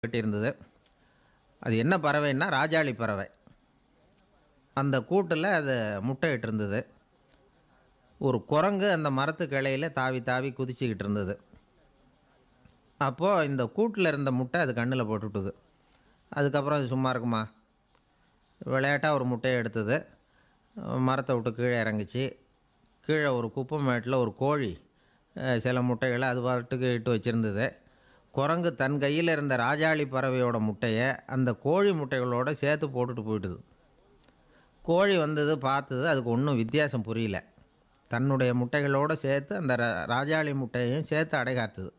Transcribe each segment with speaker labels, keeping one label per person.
Speaker 1: கட்டியிருந்தது அது என்ன பறவைன்னா ராஜாளி பறவை அந்த கூட்டில் அது முட்டையிட்டு இருந்தது ஒரு குரங்கு அந்த மரத்து கிளையில் தாவி தாவி குதிச்சுக்கிட்டு இருந்தது அப்போது இந்த கூட்டில் இருந்த முட்டை அது கண்ணில் போட்டுவிட்டுது அதுக்கப்புறம் அது சும்மா இருக்குமா விளையாட்டாக ஒரு முட்டையை எடுத்தது மரத்தை விட்டு கீழே இறங்குச்சு கீழே ஒரு குப்பை மேட்டில் ஒரு கோழி அஹ், சில முட்டைகளை அது பாட்டுக்கு இட்டு வச்சுருந்தது குரங்கு தன் கையில் இருந்த ராஜாளி பறவையோட முட்டையை அந்த கோழி முட்டைகளோட சேர்த்து போட்டுட்டு போயிட்டுது கோழி வந்தது பார்த்தது அதுக்கு ஒன்றும் வித்தியாசம் புரியல தன்னுடைய முட்டைகளோடு சேர்த்து அந்த ரா- ராஜாளி முட்டையையும் சேர்த்து அடைகாத்துது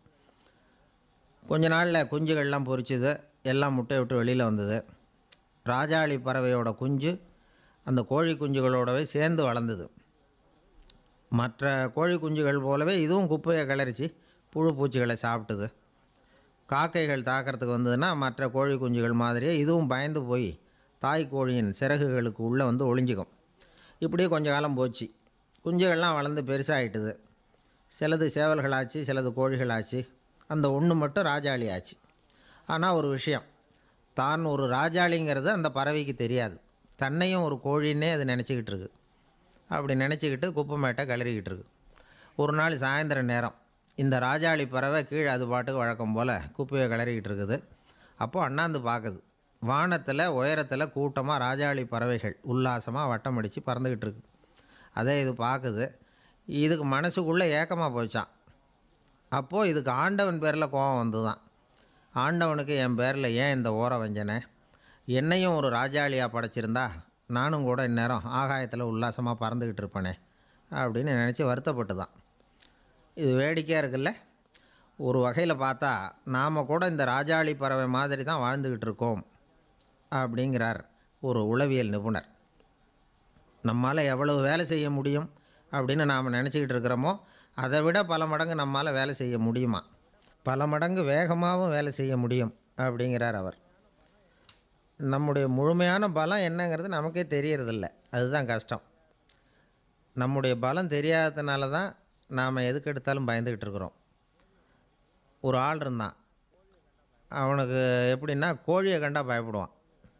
Speaker 1: கொஞ்ச நாளில் குஞ்சுகள்லாம் பொரிச்சுது எல்லாம் முட்டையை விட்டு வெளியில் வந்தது ராஜாளி பறவையோட குஞ்சு அந்த கோழி குஞ்சுகளோடவே சேர்ந்து வளர்ந்தது மற்ற கோழி குஞ்சுகள் போலவே இதுவும் குப்பையை கிளறிச்சு புழு பூச்சிகளை சாப்பிட்டுது காக்கைகள் தாக்கிறதுக்கு வந்ததுன்னா மற்ற கோழி குஞ்சுகள் மாதிரியே இதுவும் பயந்து போய் தாய் கோழியின் சிறகுகளுக்கு உள்ளே வந்து ஒளிஞ்சிக்கும் இப்படியே கொஞ்ச காலம் போச்சு குஞ்சுகள்லாம் வளர்ந்து பெருசாகிட்டுது சிலது சேவல்களாச்சு சிலது கோழிகளாச்சு அந்த ஒன்று மட்டும் ராஜாளி ஆச்சு ஆனால் ஒரு விஷயம் தான் ஒரு ராஜாளிங்கிறது அந்த பறவைக்கு தெரியாது தன்னையும் ஒரு கோழின்னே அது நினச்சிக்கிட்டு இருக்கு அப்படி நினச்சிக்கிட்டு குப்பை மேட்டை கிளறிக்கிட்டு இருக்கு ஒரு நாள் சாயந்தர நேரம் இந்த ராஜாளி பறவை கீழே அது பாட்டுக்கு வழக்கம் போல் குப்பையை கிளறிக்கிட்டு இருக்குது அப்போது அண்ணாந்து பார்க்குது வானத்தில் உயரத்தில் கூட்டமாக ராஜாளி பறவைகள் உல்லாசமாக வட்டம் அடித்து பறந்துக்கிட்டு இருக்கு அதே இது பார்க்குது இதுக்கு மனசுக்குள்ளே ஏக்கமாக போச்சான் அப்போது இதுக்கு ஆண்டவன் பேரில் கோபம் வந்து தான் ஆண்டவனுக்கு என் பேரில் ஏன் இந்த ஓர வஞ்சனை என்னையும் ஒரு ராஜாளியாக படைச்சிருந்தா நானும் கூட இந்நேரம் ஆகாயத்தில் உல்லாசமாக பறந்துக்கிட்டு இருப்பேனே அப்படின்னு நினச்சி வருத்தப்பட்டு தான் இது வேடிக்கையாக இருக்குல்ல ஒரு வகையில் பார்த்தா நாம் கூட இந்த ராஜாளி பறவை மாதிரி தான் வாழ்ந்துக்கிட்டு இருக்கோம் அப்படிங்கிறார் ஒரு உளவியல் நிபுணர் நம்மால் எவ்வளவு வேலை செய்ய முடியும் அப்படின்னு நாம் நினச்சிக்கிட்டு இருக்கிறோமோ அதை விட பல மடங்கு நம்மால் வேலை செய்ய முடியுமா பல மடங்கு வேகமாகவும் வேலை செய்ய முடியும் அப்படிங்கிறார் அவர் நம்முடைய முழுமையான பலம் என்னங்கிறது நமக்கே தெரியறதில்ல அதுதான் கஷ்டம் நம்முடைய பலம் தெரியாததுனால தான் நாம் எதுக்கு எடுத்தாலும் பயந்துக்கிட்டு இருக்கிறோம் ஒரு ஆள் இருந்தான் அவனுக்கு எப்படின்னா கோழியை கண்டா பயப்படுவான்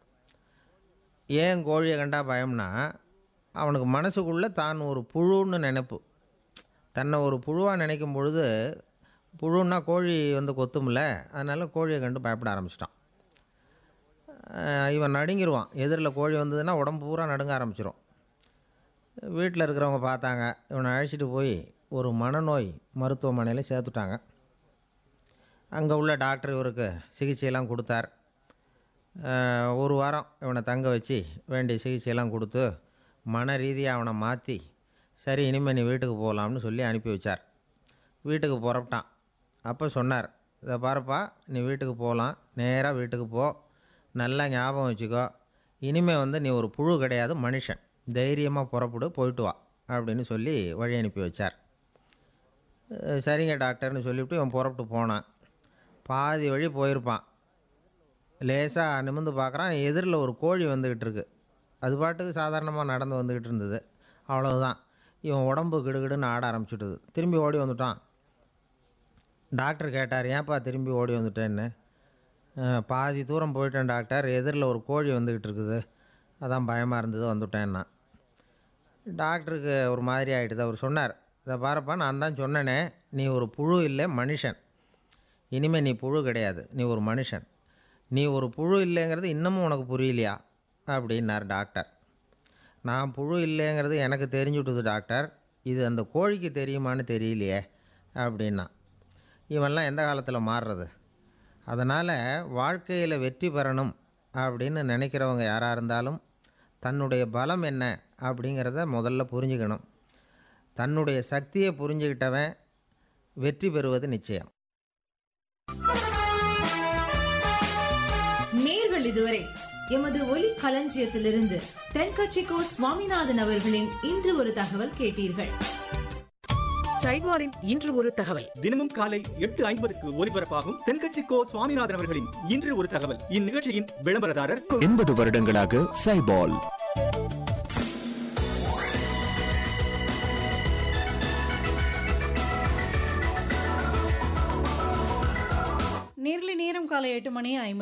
Speaker 1: ஏன் கோழியை கண்டா பயம்னா அவனுக்கு மனசுக்குள்ளே தான் ஒரு புழுன்னு நினைப்பு தன்னை ஒரு புழுவாக நினைக்கும் பொழுது புழுன்னா கோழி வந்து கொத்தும்ல அதனால் கோழியை கண்டு பயப்பட ஆரம்பிச்சிட்டான் அஹ் இவன் நடுங்கிடுவான் எதிரில் கோழி வந்ததுன்னா உடம்பு பூரா நடுங்க ஆரம்பிச்சிரும் வீட்டில் இருக்கிறவங்க பார்த்தாங்க இவனை அழைச்சிட்டு போய் ஒரு மனநோய் மருத்துவமனையில் சேர்த்துட்டாங்க அங்கே உள்ள டாக்டர் இவருக்கு சிகிச்சையெல்லாம் கொடுத்தார் அஹ் ஒரு வாரம் இவனை தங்க வச்சு வேண்டிய சிகிச்சையெல்லாம் கொடுத்து மன ரீதியாக அவனை மாற்றி சரி இனிமேல் நீ வீட்டுக்கு போகலாம்னு சொல்லி அனுப்பி வச்சார் வீட்டுக்கு புறப்பட்டான் அப்போ சொன்னார் இதை பாருப்பா நீ வீட்டுக்கு போகலாம் நேராக வீட்டுக்கு போ நல்லா ஞாபகம் வச்சுக்கோ இனிமேல் வந்து நீ ஒரு புழு கிடையாது மனுஷன் தைரியமாக புறப்படு போயிட்டு வா அப்படின்னு சொல்லி வழி அனுப்பி வச்சார் அஹ் சரிங்க டாக்டர்னு சொல்லிவிட்டு இவன் புறப்பட்டு போனான் பாதி வழி போயிருப்பான் லேசாக நிமிர்ந்து பார்க்குறான் எதிரில் ஒரு கோழி வந்துக்கிட்டு இருக்கு அது பாட்டுக்கு சாதாரணமாக நடந்து வந்துக்கிட்டு இருந்தது அவ்வளவுதான் இவன் உடம்பு கிடுகிடுன்னு ஆட ஆரம்பிச்சுட்டுது திரும்பி ஓடி வந்துட்டான் டாக்டர் கேட்டார் ஏன்ப்பா திரும்பி ஓடி வந்துட்டேன்னு "அஹ், பாதி தூரம் போயிட்டேன் டாக்டர் எதிரில் ஒரு கோழி வந்துக்கிட்டு இருக்குது அதான் பயமாக இருந்தது வந்துட்டேன்னா டாக்டருக்கு ஒரு மாதிரி ஆகிட்டுது அவர் சொன்னார் இதை பாருப்பா நான் தான் சொன்னேனே நீ ஒரு புழு இல்லை மனுஷன் இனிமேல் நீ புழு கிடையாது நீ ஒரு மனுஷன் நீ ஒரு புழு இல்லைங்கிறது இன்னமும் உனக்கு புரியலையா அப்படின்னார் டாக்டர் நான் புழு இல்லைங்கிறது எனக்கு தெரிஞ்சுட்டுது டாக்டர் இது அந்த கோழிக்கு தெரியுமான்னு தெரியலையே அப்படின்னா இவன்லாம் எந்த காலத்தில் மாறுறது அதனால் வாழ்க்கையில் வெற்றி பெறணும் அப்படின்னு நினைக்கிறவங்க யாராக இருந்தாலும் தன்னுடைய பலம் என்ன அப்படிங்கிறத முதல்ல புரிஞ்சுக்கணும் தன்னுடைய சக்தியை புரிஞ்சுக்கிட்டவன் வெற்றி பெறுவது நிச்சயம்
Speaker 2: நேர்கள் இதுவரை எமது ஒலி களஞ்சியத்திலிருந்து தென்கட்சிக்கோ சுவாமிநாதன் அவர்களின் இன்று ஒரு தகவல் கேட்டீர்கள்
Speaker 3: சைட்வாரின் இன்று ஒரு தகவல்
Speaker 4: தினமும் காலை எட்டு ஐம்பதுக்கு ஒலிபரப்பாகும் தென்கட்சி கோ சுவாமிநாதன் அவர்களின் இன்று ஒரு தகவல் இந்நிகழ்ச்சியின் விளம்பரதாரர்
Speaker 5: எண்பது வருடங்களாக சைபால்
Speaker 6: நேர்ல நேரம்
Speaker 3: காலை எட்டு மணி ஐம்பது